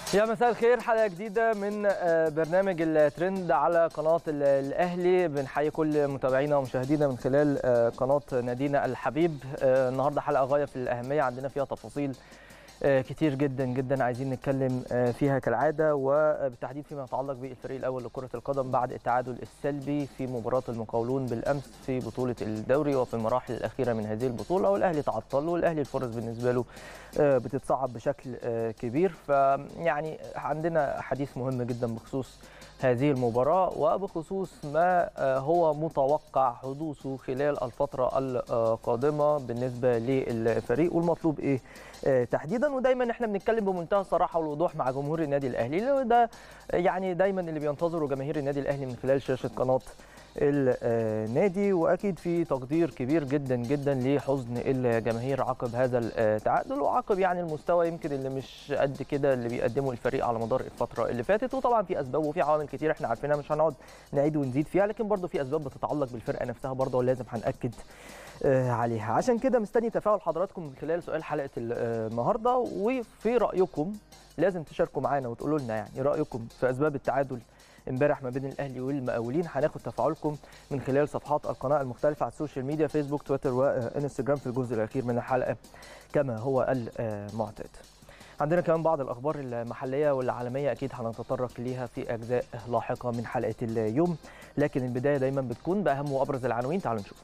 يا مساء الخير حلقه جديده من آه، برنامج الترند على قناه ال- الاهلي بنحيي كل متابعينا ومشاهدينا من خلال آه، قناه نادينا الحبيب آه، النهارده حلقه غايه في الاهميه عندنا فيها تفاصيل آه، كتير جدا جدا عايزين نتكلم آه، فيها كالعاده وبالتحديد فيما يتعلق بالفريق الاول لكره القدم بعد التعادل السلبي في مباراه المقاولون بالامس في بطوله الدوري وفي المراحل الاخيره من هذه البطوله والاهلي تعطل والاهلي الفرص بالنسبه له آه، بتتصعب بشكل آه، كبير فيعني عندنا حديث مهم جدا بخصوص هذه المباراة وبخصوص ما آه، هو متوقع حدوثه خلال الفترة القادمة بالنسبة للفريق والمطلوب ايه آه، تحديدا ودايما احنا بنتكلم بمنتهى الصراحة والوضوح مع جمهور النادي الاهلي لأن ده يعني دايما اللي بينتظره جماهير النادي الاهلي من خلال شاشة قناة النادي واكيد في تقدير كبير جدا جدا لحزن الجماهير عقب هذا التعادل وعقب يعني المستوى يمكن اللي مش قد كده اللي بيقدمه الفريق على مدار الفتره اللي فاتت وطبعا في اسباب وفي عوامل كتير احنا عارفينها مش هنقعد نعيد ونزيد فيها لكن برضه في اسباب بتتعلق بالفرقه نفسها برضه ولازم هناكد آه، عليها عشان كده مستني تفاعل حضراتكم من خلال سؤال حلقه النهارده وفي رايكم لازم تشاركوا معانا وتقولوا لنا يعني رايكم في اسباب التعادل امبارح ما بين الاهلي والمقاولين هناخد تفاعلكم من خلال صفحات القناه المختلفه على السوشيال ميديا فيسبوك تويتر وانستجرام في الجزء الاخير من الحلقه كما هو المعتاد عندنا كمان بعض الاخبار المحليه والعالميه اكيد هنتطرق ليها في اجزاء لاحقه من حلقه اليوم لكن البدايه دايما بتكون باهم وابرز العناوين تعالوا نشوف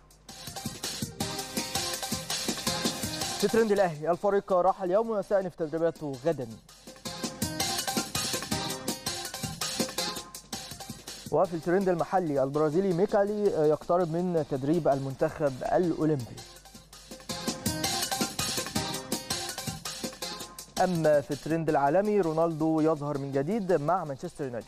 في ترند الاهلي الفريق راح اليوم ويستأنف تدريباته غدا وفي الترند المحلي البرازيلي ميكالي يقترب من تدريب المنتخب الأولمبي أما في الترند العالمي رونالدو يظهر من جديد مع مانشستر يونايتد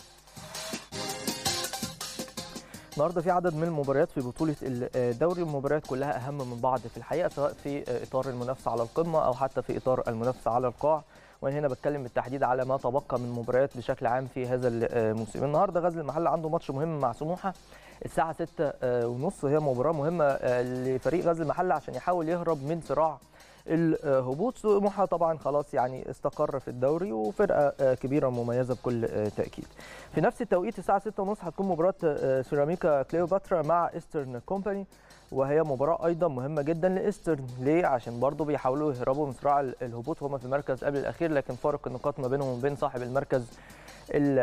النهارده في عدد من المباريات في بطوله الدوري المباريات كلها اهم من بعض في الحقيقه سواء في اطار المنافسه على القمه او حتى في اطار المنافسه على القاع وانا هنا بتكلم بالتحديد على ما تبقى من مباريات بشكل عام في هذا الموسم النهارده غزل المحله عنده ماتش مهم مع سموحه الساعه 6 ونص هي مباراه مهمه لفريق غزل المحله عشان يحاول يهرب من صراع الهبوط سموحه طبعا خلاص يعني استقر في الدوري وفرقه كبيره مميزه بكل تاكيد في نفس التوقيت الساعه 6 ونص هتكون مباراه سيراميكا كليوباترا مع ايسترن كومباني وهي مباراة أيضا مهمة جدا لإيسترن ليه؟ عشان برضه بيحاولوا يهربوا من صراع الهبوط هما في المركز قبل الأخير لكن فارق النقاط ما بينهم وبين صاحب المركز ال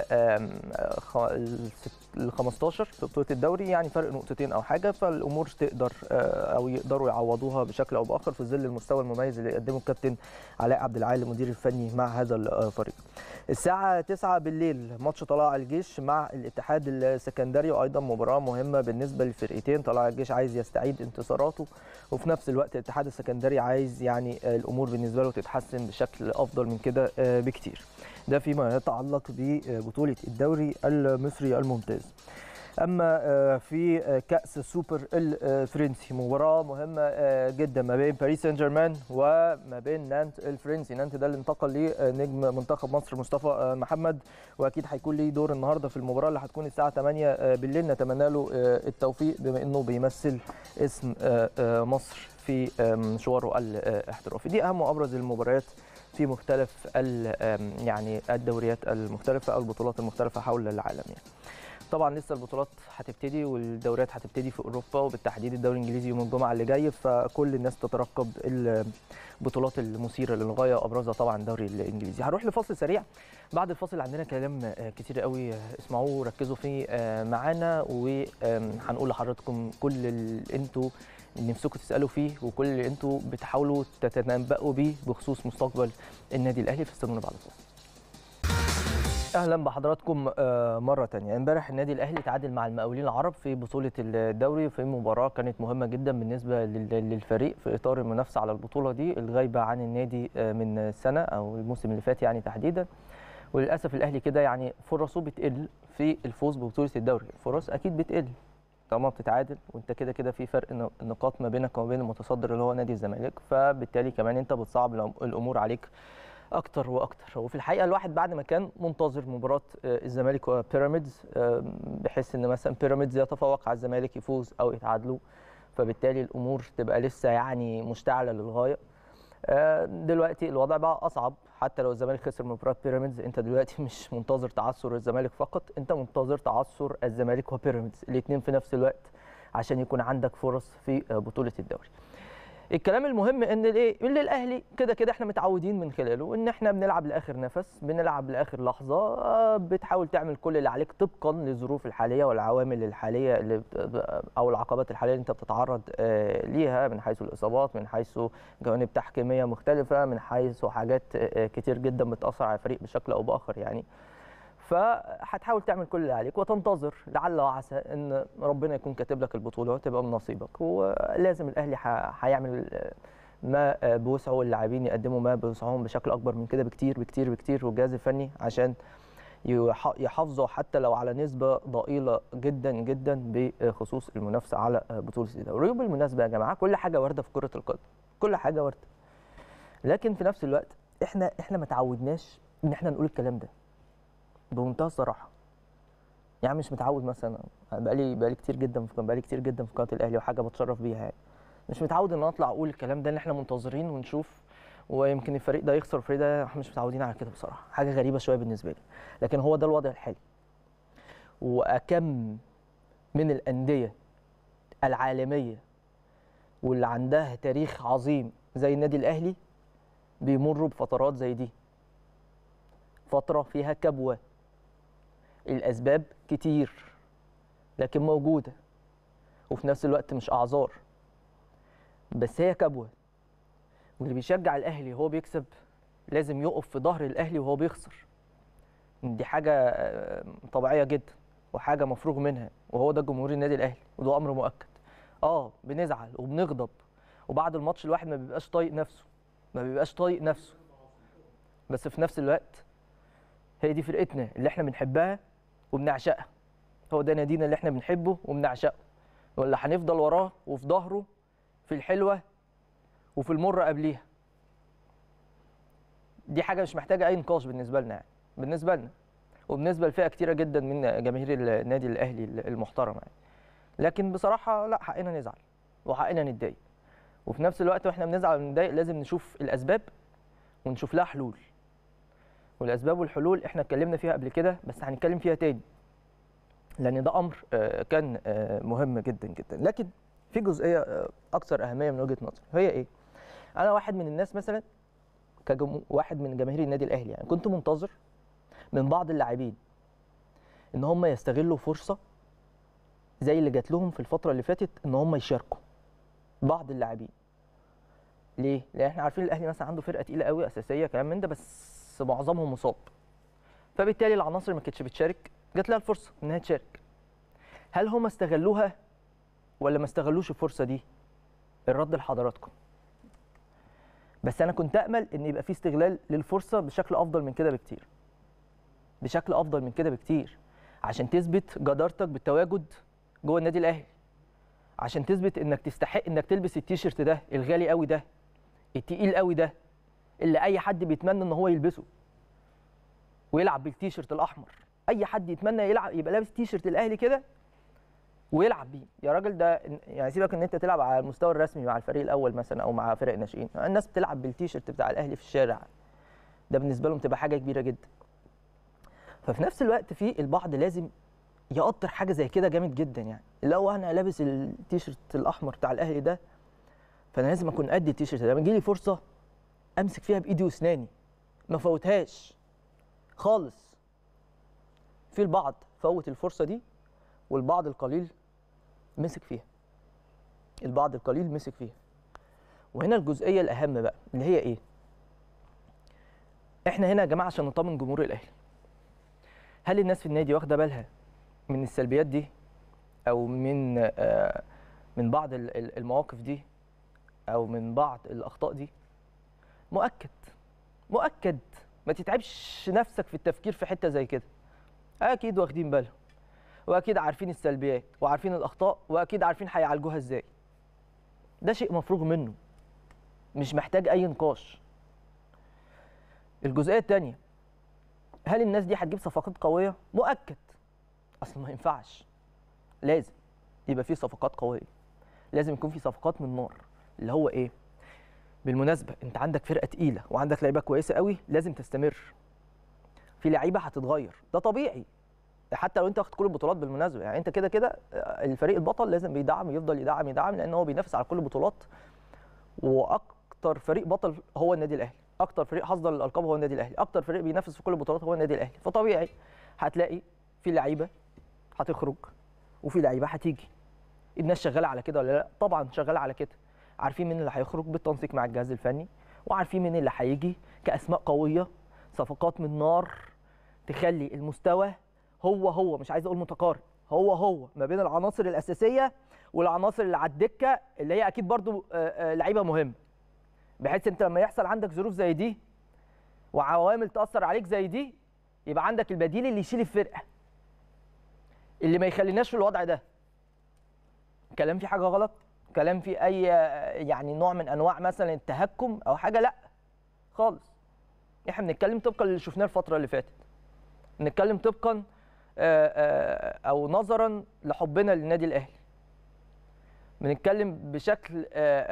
ال 15 في بطوله الدوري يعني فرق نقطتين او حاجه فالامور تقدر او يقدروا يعوضوها بشكل او باخر في ظل المستوى المميز اللي قدمه الكابتن علاء عبد العال المدير الفني مع هذا الفريق. الساعه 9 بالليل ماتش طلائع الجيش مع الاتحاد السكندري وايضا مباراه مهمه بالنسبه للفرقتين طلائع الجيش عايز يستعيد انتصاراته وفي نفس الوقت الاتحاد السكندري عايز يعني الامور بالنسبه له تتحسن بشكل افضل من كده بكتير. ده فيما يتعلق ببطولة الدوري المصري الممتاز اما في كاس السوبر الفرنسي مباراه مهمه جدا ما بين باريس سان جيرمان وما بين نانت الفرنسي نانت ده اللي انتقل لنجم منتخب مصر مصطفى محمد واكيد هيكون ليه دور النهارده في المباراه اللي هتكون الساعه 8 بالليل نتمنى له التوفيق بما انه بيمثل اسم مصر في مشواره الاحترافي دي اهم وابرز المباريات في مختلف يعني الدوريات المختلفه او البطولات المختلفه حول العالم يعني. طبعا لسه البطولات هتبتدي والدوريات هتبتدي في اوروبا وبالتحديد الدوري الانجليزي يوم الجمعه اللي جاي فكل الناس تترقب البطولات المثيره للغايه ابرزها طبعا الدوري الانجليزي هنروح لفاصل سريع بعد الفاصل عندنا كلام كتير قوي اسمعوه وركزوا فيه معانا وهنقول لحضراتكم كل اللي انتوا نفسكم تسالوا فيه وكل اللي انتوا بتحاولوا تتنبؤوا بيه بخصوص مستقبل النادي الاهلي فاستنونا بعد الفاصل اهلا بحضراتكم مره ثانيه امبارح النادي الاهلي تعادل مع المقاولين العرب في بطوله الدوري في مباراه كانت مهمه جدا بالنسبه للفريق في اطار المنافسه على البطوله دي الغايبه عن النادي من سنه او الموسم اللي فات يعني تحديدا وللاسف الاهلي كده يعني فرصه بتقل في الفوز ببطوله الدوري الفرص اكيد بتقل طالما بتتعادل وانت كده كده في فرق نقاط ما بينك وما بين المتصدر اللي هو نادي الزمالك فبالتالي كمان انت بتصعب الامور عليك اكتر واكتر وفي الحقيقه الواحد بعد ما كان منتظر مباراه الزمالك وبيراميدز بحيث ان مثلا بيراميدز يتفوق على الزمالك يفوز او يتعادلوا فبالتالي الامور تبقى لسه يعني مشتعله للغايه آه، دلوقتي الوضع بقى اصعب حتى لو الزمالك خسر مباراه بيراميدز انت دلوقتي مش منتظر تعثر الزمالك فقط انت منتظر تعثر الزمالك وبيراميدز الاثنين في نفس الوقت عشان يكون عندك فرص في آه، بطوله الدوري الكلام المهم ان الايه اللي الاهلي كده كده احنا متعودين من خلاله ان احنا بنلعب لاخر نفس بنلعب لاخر لحظه آه، بتحاول تعمل كل اللي عليك طبقا للظروف الحاليه والعوامل الحاليه اللي بت- او العقبات الحاليه اللي انت بتتعرض آه، ليها من حيث الاصابات من حيث جوانب تحكيميه مختلفه من حيث حاجات آه، كتير جدا بتاثر على الفريق بشكل او باخر يعني فهتحاول تعمل كل اللي عليك وتنتظر لعل وعسى ان ربنا يكون كاتب لك البطوله وتبقى من نصيبك ولازم الاهلي ح- هيعمل ما بوسعه واللاعبين يقدموا ما بوسعهم بشكل اكبر من كده بكتير بكتير بكتير والجهاز الفني عشان يح- يحافظوا حتى لو على نسبه ضئيله جدا جدا بخصوص المنافسه على بطوله الدوري وبالمناسبه يا جماعه كل حاجه وارده في كره القدم كل حاجه وارده لكن في نفس الوقت احنا احنا ما تعودناش ان احنا نقول الكلام ده بمنتهى الصراحه يعني مش متعود مثلا بقالي بقالي كتير جدا في بقالي كتير جدا في قناه الاهلي وحاجه بتشرف بيها يعني مش متعود ان أنا اطلع اقول الكلام ده اللي احنا منتظرين ونشوف ويمكن الفريق ده يخسر الفريق ده احنا مش متعودين على كده بصراحه حاجه غريبه شويه بالنسبه لي لكن هو ده الوضع الحالي واكم من الانديه العالميه واللي عندها تاريخ عظيم زي النادي الاهلي بيمروا بفترات زي دي فتره فيها كبوه الاسباب كتير لكن موجوده وفي نفس الوقت مش اعذار بس هي كبوه واللي بيشجع الاهلي وهو بيكسب لازم يقف في ظهر الاهلي وهو بيخسر دي حاجه آه، طبيعيه جدا وحاجه مفروغ منها وهو ده جمهور النادي الاهلي وده امر مؤكد اه بنزعل وبنغضب وبعد الماتش الواحد ما بيبقاش طايق نفسه ما بيبقاش طايق نفسه بس في نفس الوقت هي دي فرقتنا اللي احنا بنحبها وبنعشقها هو ده نادينا اللي احنا بنحبه وبنعشقه واللي هنفضل وراه وفي ظهره في الحلوه وفي المره قبليها دي حاجه مش محتاجه اي نقاش بالنسبه لنا يعني بالنسبه لنا وبالنسبه لفئه كتيره جدا من جماهير النادي الاهلي المحترمه يعني لكن بصراحه لا حقنا نزعل وحقنا نتضايق وفي نفس الوقت واحنا بنزعل ونتضايق لازم نشوف الاسباب ونشوف لها حلول والاسباب والحلول احنا اتكلمنا فيها قبل كده بس هنتكلم فيها تاني لان ده امر آه، كان آه، مهم جدا جدا لكن في جزئيه آه، اكثر اهميه من وجهه نظري هي ايه انا واحد من الناس مثلا كجمهور واحد من جماهير النادي الاهلي يعني كنت منتظر من بعض اللاعبين ان هم يستغلوا فرصه زي اللي جات لهم في الفتره اللي فاتت ان هم يشاركوا بعض اللاعبين ليه لان احنا عارفين الاهلي مثلا عنده فرقه تقيله قوي اساسيه كلام من ده بس معظمهم مصاب فبالتالي العناصر ما كانتش بتشارك جات لها الفرصه انها تشارك هل هم استغلوها ولا ما استغلوش الفرصه دي الرد لحضراتكم بس انا كنت امل ان يبقى في استغلال للفرصه بشكل افضل من كده بكتير بشكل افضل من كده بكتير عشان تثبت جدارتك بالتواجد جوه النادي الاهلي عشان تثبت انك تستحق انك تلبس التيشيرت ده الغالي قوي ده التقيل قوي ده اللي اي حد بيتمنى ان هو يلبسه ويلعب بالتيشيرت الاحمر اي حد يتمنى يلعب يبقى لابس تيشيرت الاهلي كده ويلعب بيه يا راجل ده يعني سيبك ان انت تلعب على المستوى الرسمي مع الفريق الاول مثلا او مع فرق الناشئين الناس بتلعب بالتيشيرت بتاع الاهلي في الشارع ده بالنسبه لهم تبقى حاجه كبيره جدا ففي نفس الوقت في البعض لازم يقطر حاجه زي كده جامد جدا يعني لو انا لابس التيشيرت الاحمر بتاع الاهلي ده فانا لازم اكون قد التيشيرت ده لما يجي لي فرصه امسك فيها بايدي واسناني ما فوتهاش خالص في البعض فوت الفرصه دي والبعض القليل مسك فيها البعض القليل مسك فيها وهنا الجزئيه الاهم بقى اللي هي ايه احنا هنا يا جماعه عشان نطمن جمهور الاهلي هل الناس في النادي واخده بالها من السلبيات دي او من آه من بعض ال- ال- المواقف دي او من بعض الاخطاء دي مؤكد مؤكد ما تتعبش نفسك في التفكير في حته زي كده اكيد واخدين بالهم واكيد عارفين السلبيات وعارفين الاخطاء واكيد عارفين هيعالجوها ازاي ده شيء مفروغ منه مش محتاج اي نقاش الجزئيه الثانيه هل الناس دي هتجيب صفقات قويه مؤكد اصل ما ينفعش لازم يبقى في صفقات قويه لازم يكون في صفقات من نار اللي هو ايه بالمناسبه انت عندك فرقه تقيله وعندك لعيبه كويسه قوي لازم تستمر في لعيبه هتتغير ده طبيعي حتى لو انت واخد كل البطولات بالمناسبه يعني انت كده كده الفريق البطل لازم بيدعم يفضل يدعم يدعم لان هو بينافس على كل البطولات واكتر فريق بطل هو النادي الاهلي اكتر فريق حصد الالقاب هو النادي الاهلي اكتر فريق بينافس في كل البطولات هو النادي الاهلي فطبيعي هتلاقي في لعيبه هتخرج وفي لعيبه هتيجي الناس شغاله على كده ولا لا طبعا شغاله على كده عارفين مين اللي هيخرج بالتنسيق مع الجهاز الفني وعارفين مين اللي هيجي كاسماء قويه صفقات من نار تخلي المستوى هو هو مش عايز اقول متقارب هو هو ما بين العناصر الاساسيه والعناصر اللي على الدكه اللي هي اكيد برضو لعيبه مهمه بحيث انت لما يحصل عندك ظروف زي دي وعوامل تاثر عليك زي دي يبقى عندك البديل اللي يشيل الفرقه اللي ما يخليناش في الوضع ده كلام فيه حاجه غلط كلام فيه اي يعني نوع من انواع مثلا التهكم او حاجه لا خالص احنا بنتكلم طبقا اللي شفناه الفتره اللي فاتت بنتكلم طبقا او نظرا لحبنا للنادي الاهلي بنتكلم بشكل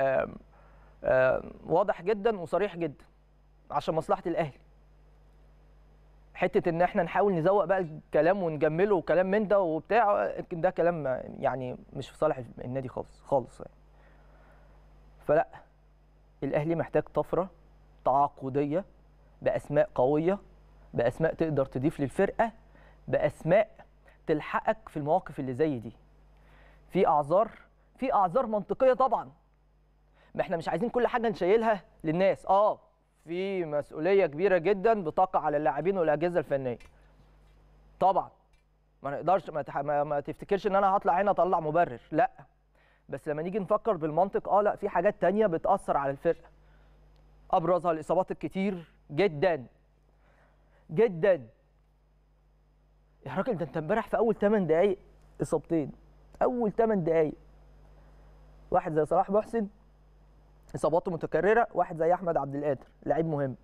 واضح جدا وصريح جدا عشان مصلحه الاهلي حته ان احنا نحاول نزوق بقى الكلام ونجمله وكلام من ده وبتاع ده كلام يعني مش في صالح النادي خالص خالص يعني فلا الاهلي محتاج طفره تعاقديه باسماء قويه باسماء تقدر تضيف للفرقه باسماء تلحقك في المواقف اللي زي دي في اعذار في اعذار منطقيه طبعا ما احنا مش عايزين كل حاجه نشيلها للناس اه في مسؤوليه كبيره جدا بتقع على اللاعبين والاجهزه الفنيه طبعا ما نقدرش ما, تح... ما, ما تفتكرش ان انا هطلع هنا اطلع مبرر لا بس لما نيجي نفكر بالمنطق اه لا في حاجات تانية بتاثر على الفرقه ابرزها الاصابات الكتير جدا جدا يا راجل ده انت امبارح في اول 8 دقايق اصابتين اول 8 دقايق واحد زي صلاح محسن اصاباته متكرره واحد زي احمد عبد القادر لعيب مهم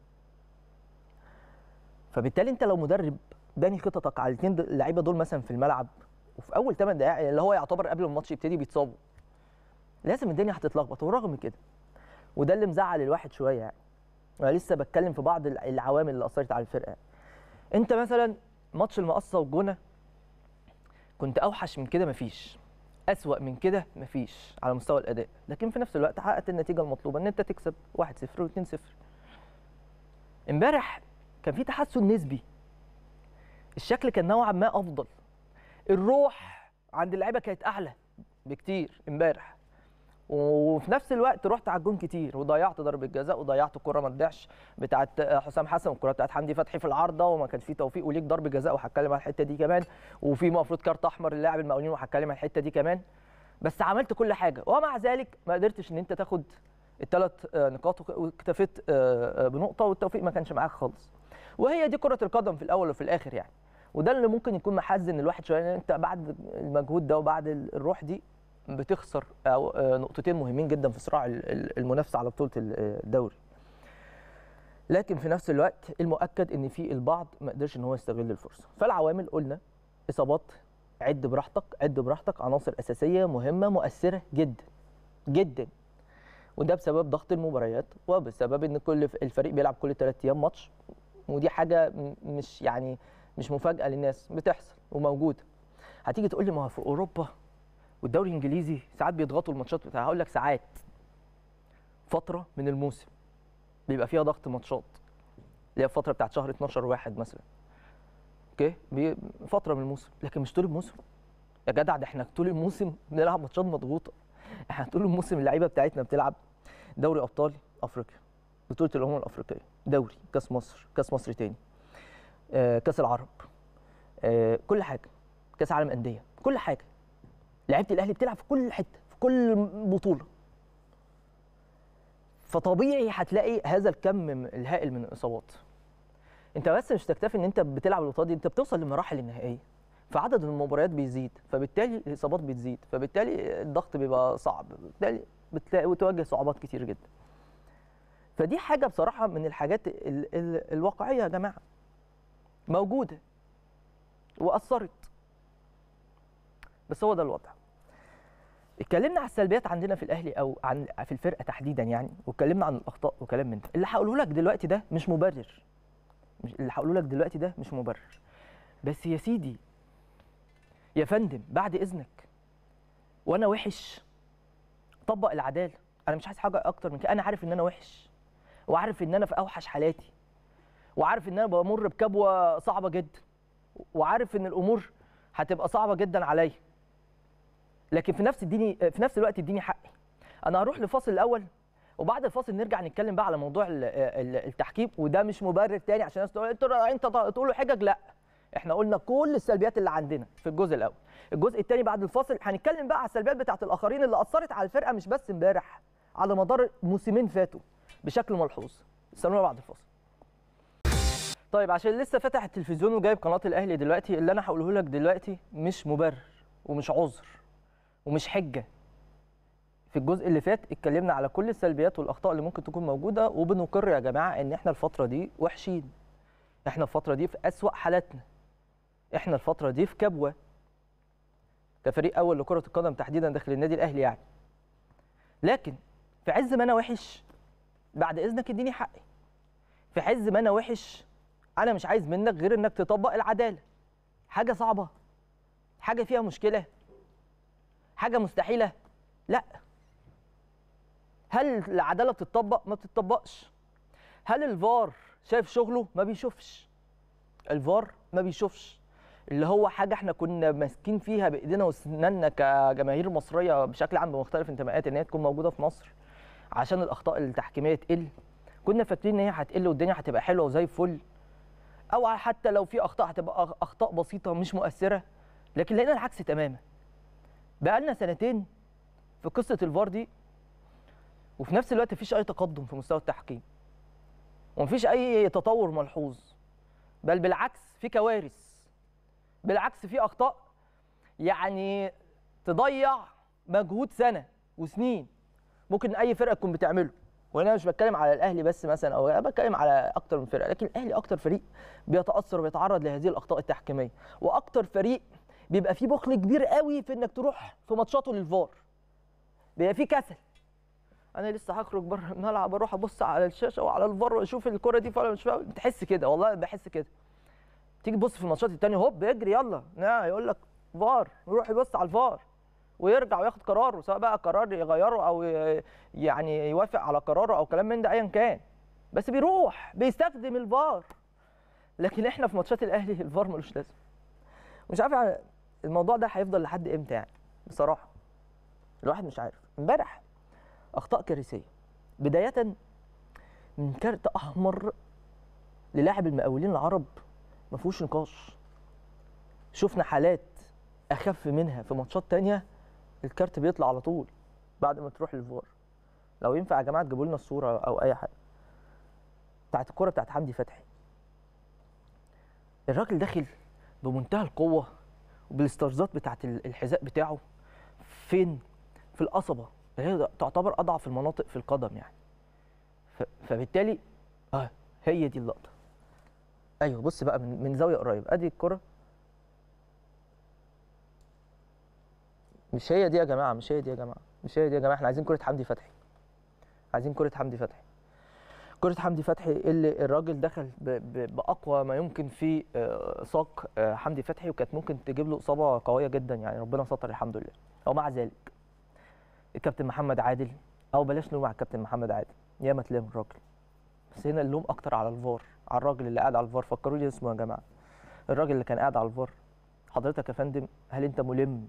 فبالتالي انت لو مدرب باني خططك على الاثنين اللعيبه دول مثلا في الملعب وفي اول 8 دقائق اللي هو يعتبر قبل الماتش يبتدي بيتصابوا لازم الدنيا هتتلخبط ورغم كده وده اللي مزعل الواحد شويه يعني انا لسه بتكلم في بعض العوامل اللي اثرت على الفرقه انت مثلا ماتش المقصه والجونه كنت اوحش من كده مفيش اسوا من كده مفيش على مستوى الاداء لكن في نفس الوقت حققت النتيجه المطلوبه ان انت تكسب 1-0 و2-0 امبارح كان في تحسن نسبي الشكل كان نوعا ما افضل الروح عند اللعيبه كانت اعلى بكتير امبارح وفي نفس الوقت رحت على الجون كتير وضيعت ضربه جزاء وضيعت كره ما تضيعش بتاعت حسام حسن والكره بتاعت حمدي فتحي في العارضه وما كانش في توفيق وليك ضربه جزاء وهتكلم على الحته دي كمان وفي المفروض كارت احمر للاعب المقاولين وهتكلم على الحته دي كمان بس عملت كل حاجه ومع ذلك ما قدرتش ان انت تاخد الثلاث نقاط واكتفيت بنقطه والتوفيق ما كانش معاك خالص وهي دي كره القدم في الاول وفي الاخر يعني وده اللي ممكن يكون محزن الواحد شويه ان انت بعد المجهود ده وبعد الروح دي بتخسر أو نقطتين مهمين جدا في صراع المنافسه على بطوله الدوري لكن في نفس الوقت المؤكد ان في البعض ما قدرش ان هو يستغل الفرصه فالعوامل قلنا اصابات عد براحتك عد براحتك عناصر اساسيه مهمه مؤثره جدا جدا وده بسبب ضغط المباريات وبسبب ان كل الفريق بيلعب كل ثلاث ايام ماتش ودي حاجه مش يعني مش مفاجاه للناس بتحصل وموجوده هتيجي تقول لي ما هو في اوروبا والدوري الانجليزي ساعات بيضغطوا الماتشات بتاعها هقول لك ساعات فتره من الموسم بيبقى فيها ضغط ماتشات اللي هي الفتره بتاعت شهر 12 واحد مثلا اوكي فتره من الموسم لكن مش طول الموسم يا جدع ده احنا طول الموسم بنلعب ماتشات مضغوطه احنا طول الموسم اللعيبه بتاعتنا بتلعب دوري ابطال افريقيا بطوله الامم الافريقيه دوري كاس مصر كاس مصر تاني آه، كاس العرب آه، كل حاجه كاس عالم انديه كل حاجه لعيبه الاهلي بتلعب في كل حته في كل بطوله فطبيعي هتلاقي هذا الكم الهائل من الاصابات انت بس مش تكتفي ان انت بتلعب البطولات دي انت بتوصل للمراحل النهائيه فعدد المباريات بيزيد فبالتالي الاصابات بتزيد فبالتالي الضغط بيبقى صعب بالتالي بتلاقي وتواجه صعوبات كتير جدا فدي حاجه بصراحه من الحاجات ال ال الواقعيه يا جماعه موجوده واثرت بس هو ده الوضع اتكلمنا على السلبيات عندنا في الاهلي او عن في الفرقه تحديدا يعني واتكلمنا عن الاخطاء وكلام من ده اللي هقوله لك دلوقتي ده مش مبرر مش اللي هقوله لك دلوقتي ده مش مبرر بس يا سيدي يا فندم بعد اذنك وانا وحش طبق العداله انا مش عايز حاجه اكتر من كده انا عارف ان انا وحش وعارف ان انا في اوحش حالاتي وعارف ان انا بمر بكبوه صعبه جدا وعارف ان الامور هتبقى صعبه جدا عليا لكن في نفس اديني في نفس الوقت اديني حقي انا هروح لفاصل الاول وبعد الفاصل نرجع نتكلم بقى على موضوع ال- ال- التحكيم وده مش مبرر تاني عشان الناس تقول انت انت تقولوا حجج لا احنا قلنا كل السلبيات اللي عندنا في الجزء الاول الجزء الثاني بعد الفاصل هنتكلم بقى على السلبيات بتاعه الاخرين اللي اثرت على الفرقه مش بس امبارح على مدار موسمين فاتوا بشكل ملحوظ استنونا بعد الفاصل طيب عشان لسه فاتح التلفزيون وجايب قناه الاهلي دلوقتي اللي انا هقوله لك دلوقتي مش مبرر ومش عذر ومش حجه في الجزء اللي فات اتكلمنا على كل السلبيات والاخطاء اللي ممكن تكون موجوده وبنقر يا جماعه ان احنا الفتره دي وحشين احنا الفتره دي في اسوا حالاتنا احنا الفتره دي في كبوه كفريق اول لكره القدم تحديدا داخل النادي الاهلي يعني لكن في عز ما انا وحش بعد اذنك اديني حقي في عز ما انا وحش انا مش عايز منك غير انك تطبق العداله حاجه صعبه حاجه فيها مشكله حاجه مستحيله لا هل العداله بتطبق ما بتطبقش هل الفار شايف شغله ما بيشوفش الفار ما بيشوفش اللي هو حاجه احنا كنا ماسكين فيها بايدينا واسناننا كجماهير مصريه بشكل عام بمختلف انتماءات ان هي تكون موجوده في مصر عشان الاخطاء التحكيميه تقل كنا فاكرين ان هي هتقل والدنيا هتبقى حلوه وزي الفل او حتى لو في اخطاء هتبقى أخ- اخطاء بسيطه مش مؤثره لكن لقينا العكس تماما بقالنا سنتين في قصه الفار دي وفي نفس الوقت مفيش اي تقدم في مستوى التحكيم ومفيش اي تطور ملحوظ بل بالعكس في كوارث بالعكس في اخطاء يعني تضيع مجهود سنه وسنين ممكن اي فرقه تكون بتعمله وهنا مش بتكلم على الاهلي بس مثلا او أنا بتكلم على اكتر من فرقه لكن الاهلي اكتر فريق بيتاثر وبيتعرض لهذه الاخطاء التحكيميه واكتر فريق بيبقى فيه بخل كبير قوي في انك تروح في ماتشاته للفار بيبقى فيه كسل انا لسه هخرج بره الملعب اروح ابص على الشاشه وعلى الفار واشوف الكره دي فعلا مش فاهم تحس كده والله بحس كده تيجي تبص في الماتشات التانية هوب يجري يلا لا يقول لك فار يروح يبص على الفار ويرجع وياخد قراره سواء بقى قرار يغيره او ي- يعني يوافق على قراره او كلام من ده ايا كان بس بيروح بيستخدم الفار لكن احنا في ماتشات الاهلي الفار ملوش لازمه مش عارف يعني الموضوع ده هيفضل لحد امتى يعني بصراحه الواحد مش عارف امبارح اخطاء كارثيه بدايه من كارت احمر للاعب المقاولين العرب ما فيهوش نقاش شفنا حالات اخف منها في ماتشات تانية الكارت بيطلع على طول بعد ما تروح للفار لو ينفع يا جماعه تجيبوا لنا الصوره او اي حاجه بتاعت الكوره بتاعت حمدي فتحي الراجل داخل بمنتهى القوه وبالاسترزات بتاعت ال- الحذاء بتاعه فين في القصبه اللي هي تعتبر اضعف المناطق في القدم يعني ف- فبالتالي اه هي دي اللقطه ايوه بص بقى من, من زاويه قريب ادي الكره مش هي دي يا جماعه مش هي دي يا جماعه مش هي دي يا جماعه احنا عايزين كره حمدي فتحي عايزين كره حمدي فتحي كره حمدي فتحي اللي الراجل دخل ب- ب- باقوى ما يمكن في آه، ساق آه، حمدي فتحي وكانت ممكن تجيب له اصابه قويه جدا يعني ربنا ستر الحمد لله ومع ذلك الكابتن محمد عادل او بلاش نلوم على الكابتن محمد عادل ياما تلام الراجل بس هنا اللوم اكتر على الفار على الراجل اللي قاعد على الفار فكروا لي اسمه يا جماعه الراجل اللي كان قاعد على الفار حضرتك يا فندم هل انت ملم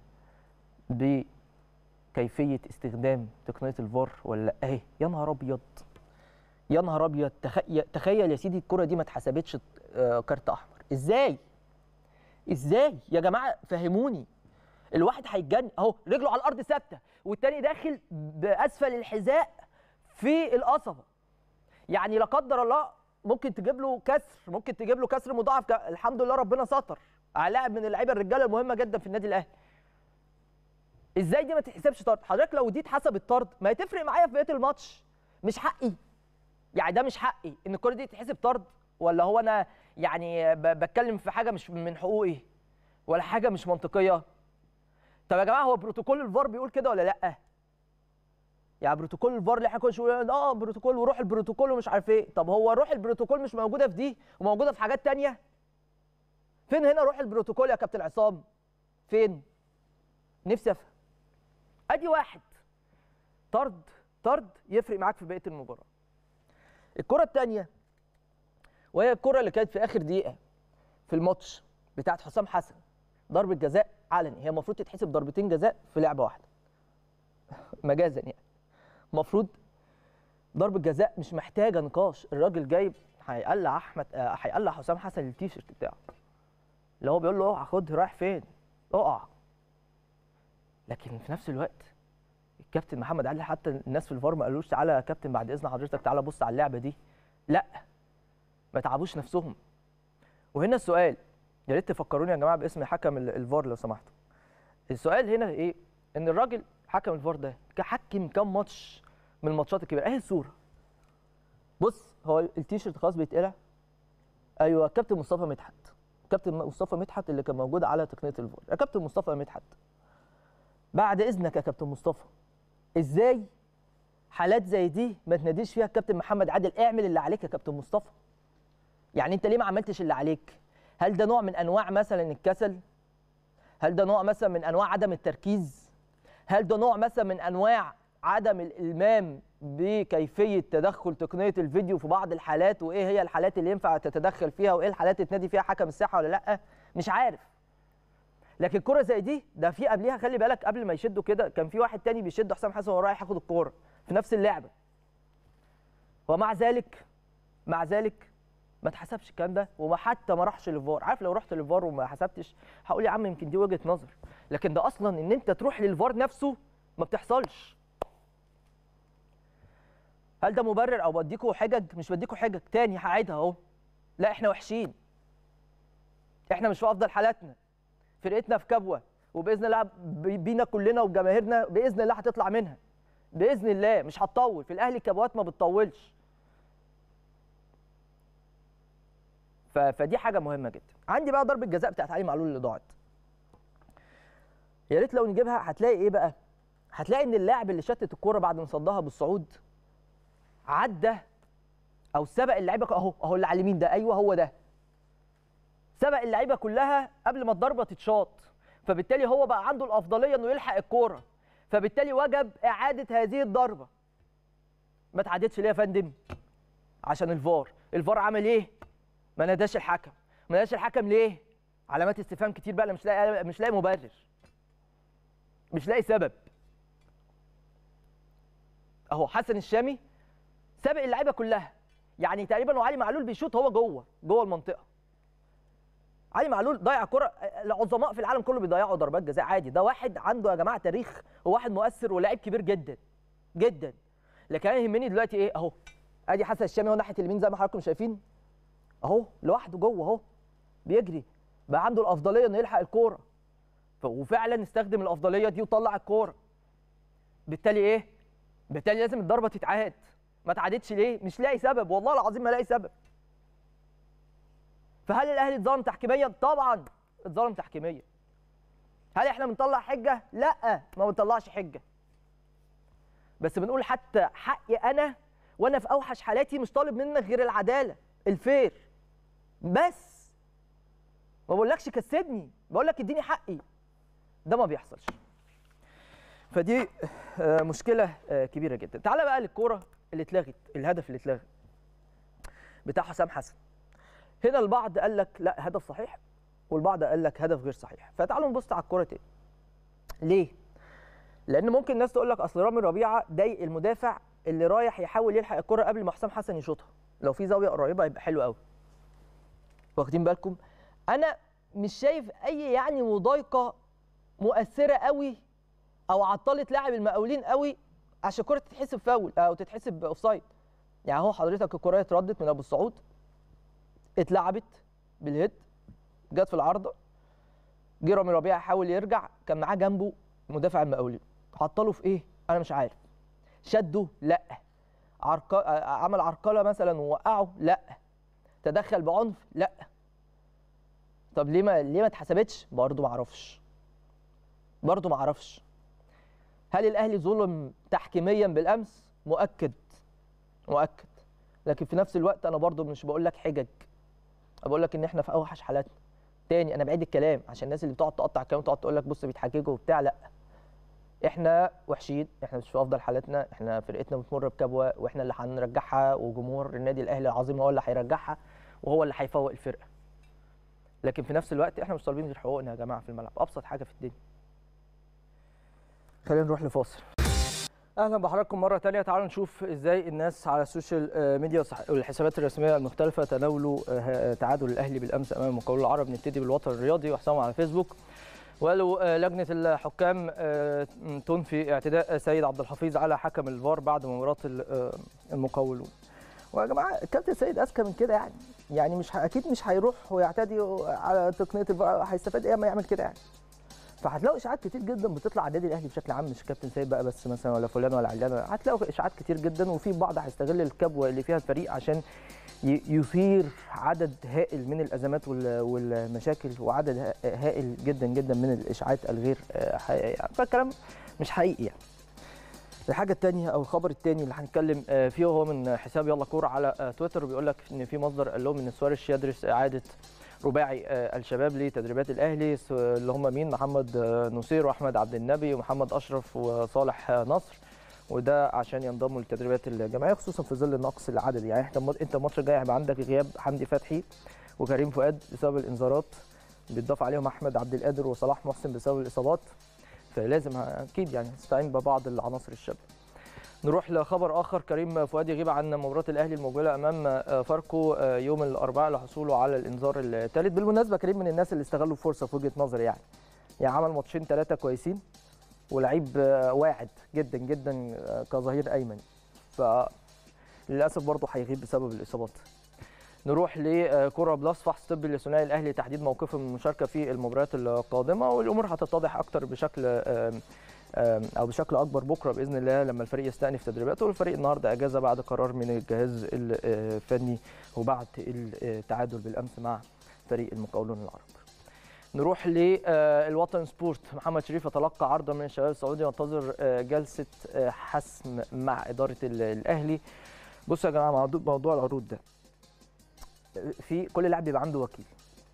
بكيفيه استخدام تقنيه الفار ولا لا اهي يا نهار ابيض يا نهار ابيض تخ- تخيل يا سيدي الكره دي ما اتحسبتش آه، كارت احمر ازاي ازاي يا جماعه فهموني الواحد هيتجن اهو رجله على الارض ثابته والتاني داخل باسفل الحذاء في القصبه يعني لا قدر الله ممكن تجيب له كسر ممكن تجيب له كسر مضاعف ك- الحمد لله ربنا ستر على لاعب من اللعيبه الرجاله المهمه جدا في النادي الاهلي ازاي دي ما تحسبش طرد حضرتك لو دي اتحسبت طرد ما هتفرق معايا في بقيه الماتش مش حقي يعني ده مش حقي ان الكره دي تتحسب طرد ولا هو انا يعني ب- بتكلم في حاجه مش من حقوقي ولا حاجه مش منطقيه طب يا جماعه هو بروتوكول الفار بيقول كده ولا لا يعني بروتوكول الفار اللي احنا كنا بنقول اه بروتوكول وروح البروتوكول ومش عارف ايه طب هو روح البروتوكول مش موجوده في دي وموجوده في حاجات تانية فين هنا روح البروتوكول يا كابتن عصام فين نفسي افهم ادي واحد طرد طرد يفرق معاك في بقيه المباراه الكره الثانيه وهي الكره اللي كانت في اخر دقيقه في الماتش بتاعت حسام حسن ضربه جزاء علني هي المفروض تتحسب ضربتين جزاء في لعبه واحده مجازا يعني المفروض ضربه جزاء مش محتاجه نقاش الراجل جايب هيقلع احمد آه، هيقلع حسام حسن التيشيرت بتاعه اللي هو بيقول له اوعى خد رايح فين اقع لكن في نفس الوقت الكابتن محمد علي حتى الناس في الفار ما قالوش تعالى يا كابتن بعد اذن حضرتك تعالى بص على اللعبه دي لا ما تعبوش نفسهم وهنا السؤال يا ريت تفكروني يا جماعه باسم حكم ال- الفار لو سمحتوا السؤال هنا ايه ان الراجل حكم الفار ده حكم كام ماتش من الماتشات الكبيره اهي الصوره بص هو التيشيرت خلاص بيتقلع ايوه كابتن مصطفى مدحت كابتن مصطفى مدحت اللي كان موجود على تقنيه الفار يا كابتن مصطفى مدحت بعد اذنك يا كابتن مصطفى ازاي حالات زي دي ما تناديش فيها الكابتن محمد عادل اعمل اللي عليك يا كابتن مصطفى يعني انت ليه ما عملتش اللي عليك هل ده نوع من انواع مثلا الكسل هل ده نوع مثلا من انواع عدم التركيز هل ده نوع مثلا من انواع عدم الالمام بكيفيه تدخل تقنيه الفيديو في بعض الحالات وايه هي الحالات اللي ينفع تتدخل فيها وايه الحالات اللي تنادي فيها حكم الساحه ولا لا مش عارف لكن كرة زي دي ده في قبليها خلي بالك قبل ما يشدوا كده كان في واحد تاني بيشد حسام حسن وهو رايح ياخد الكوره في نفس اللعبه ومع ذلك مع ذلك ما اتحسبش الكلام ده وما حتى ما راحش للفار عارف لو رحت للفار وما حسبتش هقول يا عم يمكن دي وجهه نظر لكن ده اصلا ان انت تروح للفار نفسه ما بتحصلش هل ده مبرر او بديكوا حجج مش بديكوا حجج تاني هعيدها اهو لا احنا وحشين احنا مش في افضل حالاتنا فرقتنا في كبوه وباذن الله بي- بينا كلنا وجماهيرنا باذن الله هتطلع منها باذن الله مش هتطول في الاهلي الكبوات ما بتطولش ف- فدي حاجه مهمه جدا عندي بقى ضربه جزاء بتاعت علي معلول اللي ضاعت يا ريت لو نجيبها هتلاقي ايه بقى هتلاقي ان اللاعب اللي شتت الكوره بعد ما صدها بالصعود عدى او سبق اللعيبه اهو اهو اللي على اليمين ده ايوه هو ده سبق اللعيبه كلها قبل ما الضربه تتشاط فبالتالي هو بقى عنده الافضليه انه يلحق الكوره فبالتالي وجب اعاده هذه الضربه ما اتعادتش ليه يا فندم عشان الفار الفار عمل ايه ما ناداش الحكم ما ناداش الحكم ليه علامات استفهام كتير بقى أنا مش لاقي مش لاقي مبرر مش لاقي سبب اهو حسن الشامي سابق اللعيبه كلها يعني تقريبا وعلي معلول بيشوط هو جوه جوه المنطقه علي معلول ضيع كرة العظماء في العالم كله بيضيعوا ضربات جزاء عادي ده واحد عنده يا جماعه تاريخ وواحد مؤثر ولاعيب كبير جدا جدا لكن انا يهمني دلوقتي ايه اهو ادي حسن الشامي اهو ناحيه اليمين زي ما حضراتكم شايفين اهو لوحده جوه اهو بيجري بقى عنده الافضليه انه يلحق الكوره ف- وفعلا استخدم الافضليه دي وطلع الكوره بالتالي ايه بالتالي لازم الضربه تتعاد ما اتعادتش ليه مش لاقي سبب والله العظيم ما لاقي سبب فهل الاهلي اتظلم تحكيميا طبعا اتظلم تحكيميا هل احنا بنطلع حجه لا ما بنطلعش حجه بس بنقول حتى حقي انا وانا في اوحش حالاتي مش طالب منك غير العداله الفير بس ما بقولكش كسبني بقول لك اديني حقي ده ما بيحصلش فدي آه، مشكله آه، كبيره جدا تعالى بقى للكوره اللي اتلغت الهدف اللي اتلغى بتاع حسام حسن هنا البعض قال لك لا هدف صحيح والبعض قال لك هدف غير صحيح فتعالوا نبص على الكوره تاني ليه لان ممكن الناس تقول لك اصل رامي ربيعه ضايق المدافع اللي رايح يحاول يلحق الكره قبل ما حسام حسن يشوطها لو في زاويه قريبه هيبقى حلو قوي واخدين بالكم انا مش شايف اي يعني مضايقه مؤثره قوي او عطلت لاعب المقاولين قوي عشان الكره تتحسب فاول او تتحسب اوفسايد يعني اهو حضرتك الكره اتردت من ابو السعود اتلعبت بالهيد جت في العارضه جه رامي ربيعه حاول يرجع كان معاه جنبه مدافع المقاولين عطله في ايه انا مش عارف شده لا عرق... عمل عرقله مثلا ووقعه لا تدخل بعنف لا طب ليه ما ليه ما اتحسبتش برضه ما اعرفش برضه ما اعرفش هل الاهلي ظلم تحكيميا بالامس مؤكد مؤكد لكن في نفس الوقت انا برضه مش بقول لك حجج بقول لك ان احنا في اوحش حالاتنا تاني انا بعيد الكلام عشان الناس اللي بتقعد تقطع الكلام وتقعد تقول لك بص بيتحججوا وبتاع لا احنا وحشين احنا مش في افضل حالاتنا احنا فرقتنا بتمر بكبوه واحنا اللي هنرجعها وجمهور النادي الاهلي العظيم هو اللي هيرجعها وهو اللي هيفوق الفرقه لكن في نفس الوقت احنا مش طالبين غير حقوقنا يا جماعه في الملعب ابسط حاجه في الدنيا خلينا نروح لفاصل اهلا بحضراتكم مره تانية تعالوا نشوف ازاي الناس على السوشيال آه، ميديا وصح- والحسابات الرسميه المختلفه تناولوا آه، تعادل الاهلي بالامس امام المقاول العرب نبتدي بالوطن الرياضي وحسابهم على فيسبوك وقالوا آه، لجنه الحكام آه، تنفي اعتداء سيد عبد الحفيظ على حكم الفار بعد مباراه ال- آه، المقاولون ويا جماعه الكابتن سيد اذكى من كده يعني يعني مش ه- اكيد مش هيروح ويعتدي على تقنيه الفار هيستفاد ايه اما يعمل كده يعني فهتلاقوا اشاعات كتير جدا بتطلع على النادي الاهلي بشكل عام مش كابتن سيد بقى بس مثلا ولا فلان ولا علان هتلاقوا اشاعات كتير جدا وفي بعض هيستغل الكبوه اللي فيها الفريق عشان ي- يثير عدد هائل من الازمات وال- والمشاكل وعدد ها- هائل جدا جدا من الاشاعات الغير آه، حقيقيه يعني فالكلام مش حقيقي يعني الحاجة الثانية أو الخبر الثاني اللي هنتكلم آه، فيه هو من حساب يلا كورة على آه، تويتر بيقول لك إن في مصدر قال لهم إن سواريش يدرس إعادة رباعي آه، الشباب لتدريبات الأهلي س- اللي هم مين محمد آه، نصير وأحمد عبد النبي ومحمد أشرف وصالح آه، نصر وده عشان ينضموا للتدريبات الجماعية خصوصا في ظل النقص العددي يعني إحنا الم- أنت الماتش الجاي هيبقى عندك غياب حمدي فتحي وكريم فؤاد بسبب الإنذارات بيتضاف عليهم أحمد عبد القادر وصلاح محسن بسبب الإصابات فلازم اكيد يعني نستعين ببعض العناصر الشابه نروح لخبر اخر كريم فؤاد يغيب عن مباراه الاهلي الموجوله امام آه، فاركو آه، يوم الاربعاء لحصوله على الانذار الثالث بالمناسبه كريم من الناس اللي استغلوا الفرصه في وجهه نظري يعني يعني عمل ماتشين ثلاثه كويسين ولعيب آه، واعد جدا جدا آه، كظهير ايمن فللاسف برضه هيغيب بسبب الاصابات نروح لكرة بلس فحص طبي لثنائي الاهلي تحديد موقفه من المشاركه في المباريات القادمه والامور هتتضح اكتر بشكل آم، آم، او بشكل اكبر بكره باذن الله لما الفريق يستأنف تدريباته والفريق النهارده اجازه بعد قرار من الجهاز الفني وبعد التعادل بالامس مع فريق المقاولون العرب. نروح للوطن سبورت محمد شريف يتلقى عرضا من الشباب السعودي ينتظر آه، جلسه آه، حسم مع اداره ال- الاهلي. بصوا يا جماعه موضوع موضوع العروض ده في كل لاعب بيبقى عنده وكيل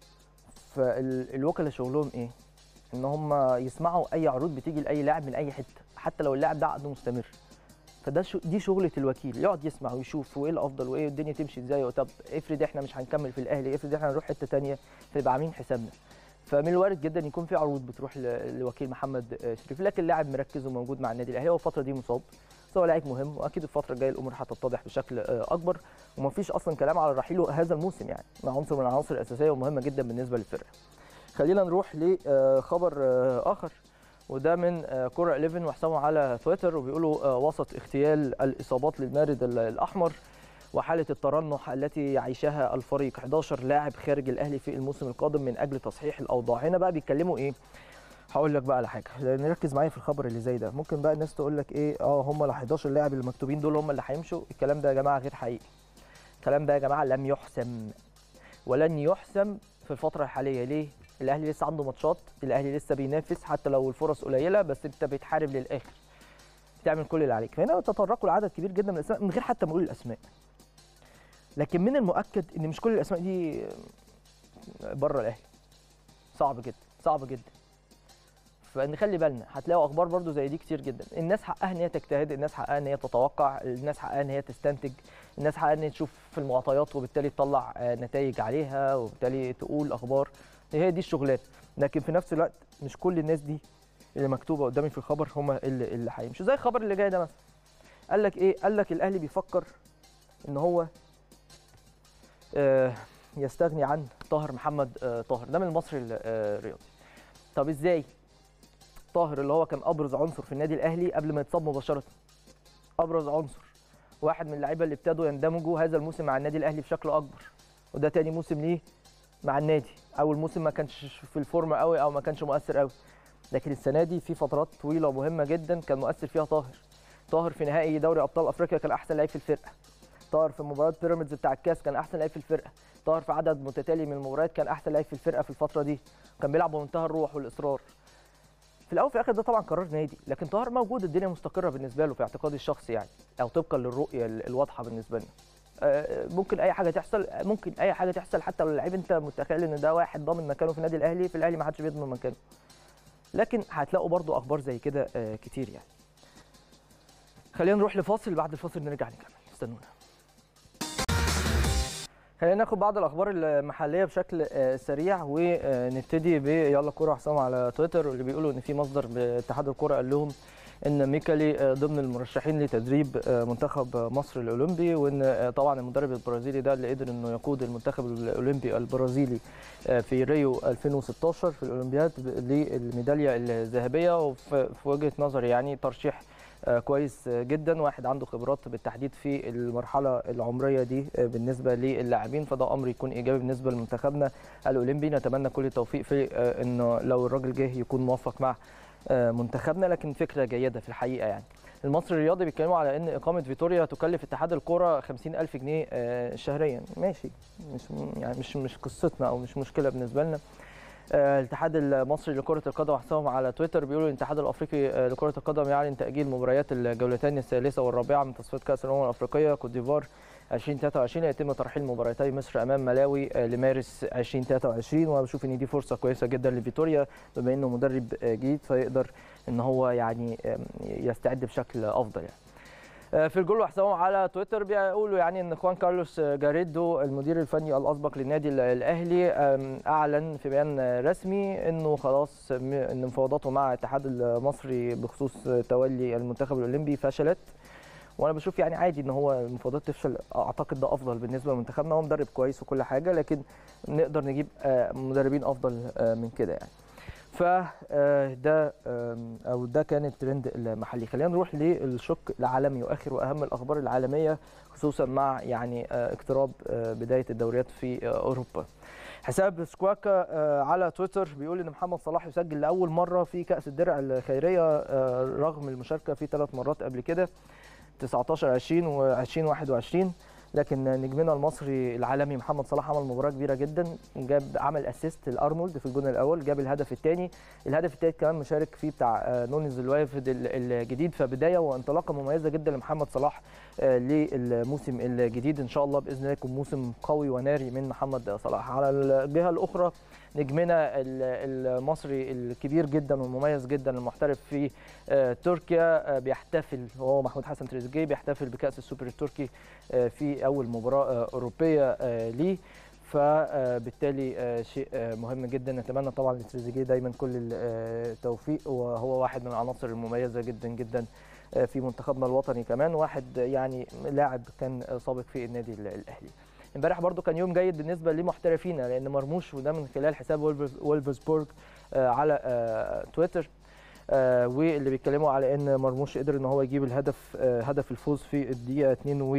فالوكلاء شغلهم ايه ان هم يسمعوا اي عروض بتيجي لاي لاعب من اي حته حتى لو اللاعب ده عقده مستمر فده شو دي شغله الوكيل يقعد يسمع ويشوف وايه الافضل وايه الدنيا تمشي ازاي طب افرض احنا مش هنكمل في الاهلي افرض احنا هنروح حته تانية فيبقى عاملين حسابنا فمن الوارد جدا يكون في عروض بتروح ل- لوكيل محمد آه، شريف لكن اللاعب مركز وموجود مع النادي الاهلي هو الفتره دي مصاب بس هو لعيب مهم واكيد الفتره الجايه الامور هتتضح بشكل آه، اكبر ومفيش اصلا كلام على رحيله هذا الموسم يعني مع عنصر من العناصر الاساسيه ومهمه جدا بالنسبه للفرقه خلينا نروح لخبر اخر وده من آه، كرة 11 وحسابهم على تويتر وبيقولوا آه، وسط اغتيال الاصابات للمارد ال- الاحمر وحاله الترنح التي يعيشها الفريق 11 لاعب خارج الاهلي في الموسم القادم من اجل تصحيح الاوضاع هنا بقى بيتكلموا ايه هقول لك بقى على حاجه نركز معايا في الخبر اللي زي ده ممكن بقى الناس تقول لك ايه اه هم ال 11 لاعب المكتوبين دول هم اللي هيمشوا الكلام ده يا جماعه غير حقيقي الكلام ده يا جماعه لم يحسم ولن يحسم في الفتره الحاليه ليه الاهلي لسه عنده ماتشات الاهلي لسه بينافس حتى لو الفرص قليله بس انت بتحارب للاخر بتعمل كل اللي عليك فهنا تطرقوا لعدد كبير جدا من الاسماء من غير حتى ما اقول الاسماء لكن من المؤكد ان مش كل الاسماء دي بره الاهلي صعب جدا صعب جدا فنخلي بالنا هتلاقوا اخبار برضو زي دي كتير جدا الناس حقها ان هي تجتهد الناس حقها ان هي تتوقع الناس حقها ان هي تستنتج الناس حقها ان هي تشوف في المعطيات وبالتالي تطلع آه، نتائج عليها وبالتالي تقول اخبار هي دي الشغلات لكن في نفس الوقت مش كل الناس دي اللي مكتوبه قدامي في الخبر هم اللي اللي هيمشوا زي الخبر اللي جاي ده مثلا قال لك ايه قال لك الاهلي بيفكر ان هو آه، يستغني عن طاهر محمد آه، طاهر ده من المصري ال- آه، الرياضي طب ازاي طاهر اللي هو كان ابرز عنصر في النادي الاهلي قبل ما يتصاب مباشره ابرز عنصر واحد من اللعيبه اللي ابتدوا يندمجوا هذا الموسم مع النادي الاهلي بشكل اكبر وده تاني موسم ليه مع النادي اول موسم ما كانش في الفورمه قوي او ما كانش مؤثر قوي لكن السنه دي في فترات طويله ومهمه جدا كان مؤثر فيها طاهر طاهر في نهائي دوري ابطال افريقيا كان احسن لعيب في الفرقه طاهر في مباراه بيراميدز بتاع الكاس كان احسن لعيب في الفرقه طاهر في عدد متتالي من المباريات كان احسن لعيب في الفرقه في الفتره دي كان بيلعب بمنتهى الروح والاصرار في الاول وفي الاخر ده طبعا قرار نادي لكن طاهر موجود الدنيا مستقره بالنسبه له في اعتقادي الشخصي يعني او طبقا للرؤيه ال- الواضحه بالنسبه لنا آه، ممكن اي حاجه تحصل ممكن اي حاجه تحصل حتى لو اللعيب انت متخيل ان ده واحد ضامن مكانه في النادي الاهلي في الاهلي ما حدش بيضمن مكانه لكن هتلاقوا برضو اخبار زي كده آه، كتير يعني خلينا نروح لفاصل بعد الفاصل نرجع نكمل استنونا خلينا ناخد بعض الاخبار المحليه بشكل آه، سريع ونبتدي بيلا كوره حسام على تويتر واللي بيقولوا ان في مصدر باتحاد الكوره قال لهم ان ميكالي آه، ضمن المرشحين لتدريب آه، منتخب مصر الاولمبي وان آه، طبعا المدرب البرازيلي ده اللي قدر انه يقود المنتخب الاولمبي البرازيلي آه، في ريو 2016 في الاولمبياد للميداليه الذهبيه وفي في وجهه نظري يعني ترشيح آه، كويس آه، جدا واحد عنده خبرات بالتحديد في المرحله العمريه دي آه، بالنسبه للاعبين فده امر يكون ايجابي بالنسبه لمنتخبنا الاولمبي نتمنى كل التوفيق في آه، انه لو الراجل جه يكون موفق مع آه، منتخبنا لكن فكره جيده في الحقيقه يعني المصري الرياضي بيتكلموا على ان اقامه فيتوريا تكلف اتحاد الكوره 50000 جنيه آه، شهريا ماشي مش يعني مش مش قصتنا او مش مشكله بالنسبه لنا آه، الاتحاد المصري لكرة القدم وحسابهم على تويتر بيقولوا الاتحاد الافريقي آه، لكرة القدم يعلن تأجيل مباريات الجولتين الثالثة والرابعة من تصفيات كأس الأمم الأفريقية كوت ديفوار 2023 يتم ترحيل مباراتي مصر امام ملاوي آه، لمارس 2023 وانا بشوف ان دي فرصه كويسه جدا لفيتوريا بما انه مدرب آه، جديد فيقدر ان هو يعني آم، يستعد بشكل افضل يعني. آه، في الجول وحسابهم على تويتر بيقولوا يعني ان خوان كارلوس جاريدو المدير الفني الاسبق للنادي ال- الاهلي آم، اعلن في بيان رسمي انه خلاص م- ان مفاوضاته مع الاتحاد المصري بخصوص تولي المنتخب الاولمبي فشلت وانا بشوف يعني عادي ان هو المفاوضات تفشل اعتقد ده افضل بالنسبه لمنتخبنا هو مدرب كويس وكل حاجه لكن نقدر نجيب آه، مدربين افضل آه، من كده يعني فده او ده كان الترند المحلي خلينا نروح للشق العالمي واخر واهم الاخبار العالميه خصوصا مع يعني آه، اقتراب آه، بدايه الدوريات في آه، اوروبا حساب سكواكا آه، على تويتر بيقول ان محمد صلاح يسجل لاول مره في كاس الدرع الخيريه آه، رغم المشاركه في ثلاث مرات قبل كده 19 20 و 20 21 لكن نجمنا المصري العالمي محمد صلاح عمل مباراه كبيره جدا جاب عمل اسيست لارنولد في الجون الاول جاب الهدف الثاني الهدف الثالث كمان مشارك فيه بتاع آه، نونيز الوافد ال- الجديد فبدايه وانطلاقه مميزه جدا لمحمد صلاح آه، للموسم الجديد ان شاء الله باذن الله يكون موسم قوي وناري من محمد صلاح على الجهه الاخرى نجمنا ال- المصري الكبير جدا والمميز جدا المحترف في آه، تركيا آه، بيحتفل هو محمود حسن تريزيجيه بيحتفل بكاس السوبر التركي آه، في اول مباراه آه، اوروبيه آه، ليه فبالتالي آه، شيء آه، مهم جدا نتمنى طبعا لتريزيجيه دايما كل التوفيق وهو واحد من العناصر المميزه جدا جدا آه، في منتخبنا الوطني كمان واحد يعني لاعب كان سابق في النادي ال- الاهلي امبارح برضو كان يوم جيد بالنسبه لمحترفينا لان مرموش وده من خلال حساب وولفز- وولفسبورج آه، على آه، تويتر آه، واللي بيتكلموا على ان مرموش قدر ان هو يجيب الهدف آه، هدف الفوز في الدقيقه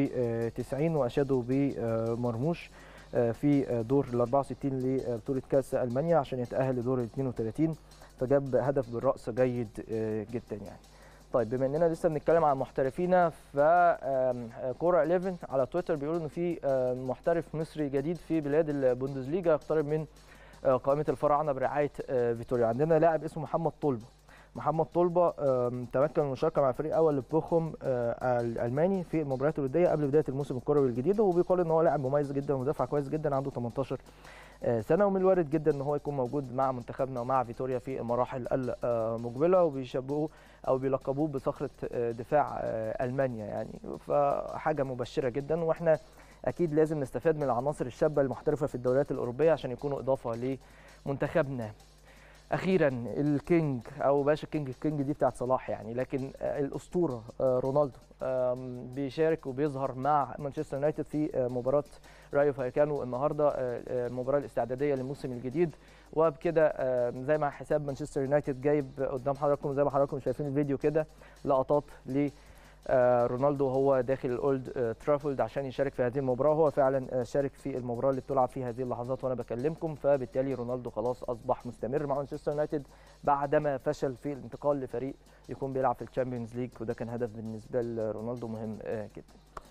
92 واشادوا بمرموش آه، في آه، دور ال 64 لبطوله كاس المانيا عشان يتاهل لدور ال 32 فجاب هدف بالراس جيد آه، جدا يعني طيب بما اننا لسه بنتكلم عن محترفينا ف آم، كوره 11 على تويتر بيقولوا ان في آه، محترف مصري جديد في بلاد البوندسليجا يقترب من آه، قائمه الفراعنه برعايه آه، فيتوريا عندنا لاعب اسمه محمد طلبه محمد طلبه آم، تمكن من المشاركه مع فريق اول بوخم آه، الالماني في المباريات الوديه قبل بدايه الموسم الكروي الجديد وبيقال ان هو لاعب مميز جدا ومدافع كويس جدا عنده 18 آه، سنه ومن الوارد جدا ان هو يكون موجود مع منتخبنا ومع فيتوريا في المراحل المقبله وبيشبهوه او بيلقبوه بصخره آه، دفاع آه، المانيا يعني فحاجه مبشره جدا واحنا اكيد لازم نستفاد من العناصر الشابه المحترفه في الدوريات الاوروبيه عشان يكونوا اضافه لمنتخبنا اخيرا الكينج او باشا الكينج الكينج دي بتاعت صلاح يعني لكن آه، الاسطوره آه، رونالدو آم، بيشارك وبيظهر مع مانشستر يونايتد في آه، مباراه رايو فايكانو النهارده آه، آه، المباراه الاستعداديه للموسم الجديد وبكده آه، زي ما حساب مانشستر يونايتد جايب قدام حضراتكم زي ما حضراتكم شايفين الفيديو كده لقطات ل آه، رونالدو وهو داخل الاولد آه، ترافلد عشان يشارك في هذه المباراه هو فعلا آه، شارك في المباراه اللي بتلعب في هذه اللحظات وانا بكلمكم فبالتالي رونالدو خلاص اصبح مستمر مع مانشستر يونايتد بعدما فشل في الانتقال لفريق يكون بيلعب في الشامبيونز ليج وده كان هدف بالنسبه لرونالدو مهم آه، جدا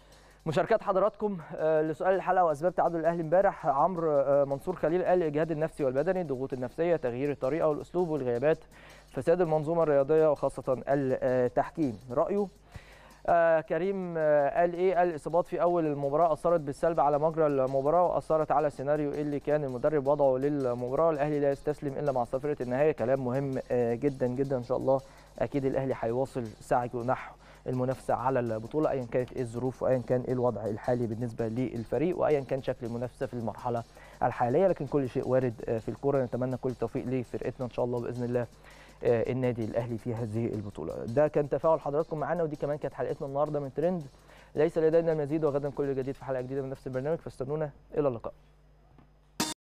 مشاركات حضراتكم آه، لسؤال الحلقه واسباب تعادل الاهلي امبارح عمرو آه، منصور خليل قال الاجهاد النفسي والبدني الضغوط النفسيه تغيير الطريقه والاسلوب والغيابات فساد المنظومه الرياضيه وخاصه التحكيم رايه آه كريم آه قال ايه قال الاصابات في اول المباراه اثرت بالسلب على مجرى المباراه واثرت على السيناريو اللي كان المدرب وضعه للمباراه الاهلي لا يستسلم الا مع صفره النهايه كلام مهم آه جدا جدا ان شاء الله اكيد الاهلي هيواصل سعيه نحو المنافسه على البطوله ايا كانت ايه الظروف وايا كان ايه الوضع الحالي بالنسبه للفريق وايا كان شكل المنافسه في المرحله الحاليه لكن كل شيء وارد آه، في الكوره نتمنى كل التوفيق لفرقتنا ان شاء الله باذن الله آه، النادي الاهلي في هذه البطوله ده كان تفاعل حضراتكم معانا ودي كمان كانت حلقتنا النهارده من ترند ليس لدينا المزيد وغدا كل جديد في حلقه جديده من نفس البرنامج فاستنونا الى اللقاء